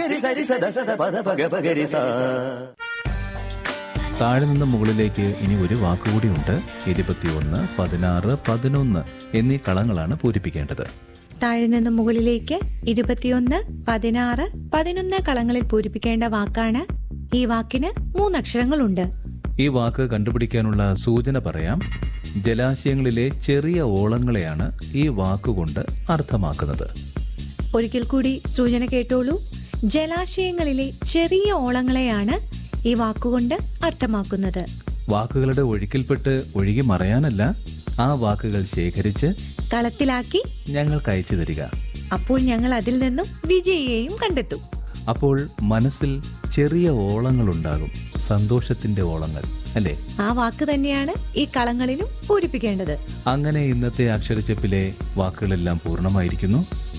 ഗരി സരി സദ സദ പദ പഗ പഗരി സാ താഴെ നിന്ന് മുകളിലേക്ക് ഇനി ഒരു വാക്കുകൂടിയുണ്ട് ഇരുപത്തിയൊന്ന് പതിനാറ് പതിനൊന്ന് എന്നീ കളങ്ങളാണ് പൂരിപ്പിക്കേണ്ടത് താഴെ നിന്ന് മുകളിലേക്ക് ഇരുപത്തിയൊന്ന് പതിനാറ് പതിനൊന്ന് കളങ്ങളിൽ പൂരിപ്പിക്കേണ്ട വാക്കാണ് ഈ വാക്കിന് മൂന്നക്ഷരങ്ങളുണ്ട് ഈ വാക്ക് കണ്ടുപിടിക്കാനുള്ള സൂചന പറയാം ജലാശയങ്ങളിലെ ചെറിയ ഓളങ്ങളെയാണ് ഈ വാക്കുകൊണ്ട് അർത്ഥമാക്കുന്നത് ഒരിക്കൽ കൂടി സൂചന കേട്ടോളൂ ജലാശയങ്ങളിലെ ചെറിയ ഓളങ്ങളെയാണ് ഈ വാക്കുകൊണ്ട് അർത്ഥമാക്കുന്നത് വാക്കുകളുടെ ഒഴുക്കിൽപ്പെട്ട് ഒഴുകി മറയാനല്ല ആ വാക്കുകൾ ശേഖരിച്ച് കളത്തിലാക്കി ഞങ്ങൾക്ക് അയച്ചു തരിക അപ്പോൾ ഞങ്ങൾ അതിൽ നിന്നും വിജയിയെയും കണ്ടെത്തും അപ്പോൾ മനസ്സിൽ ചെറിയ ഓളങ്ങളുണ്ടാകും സന്തോഷത്തിന്റെ ഓളങ്ങൾ അല്ലേ ആ വാക്ക് തന്നെയാണ് ഈ കളങ്ങളിലും പൂരിപ്പിക്കേണ്ടത് അങ്ങനെ ഇന്നത്തെ അക്ഷരച്ചെപ്പിലെ വാക്കുകളെല്ലാം പൂർണ്ണമായിരിക്കുന്നു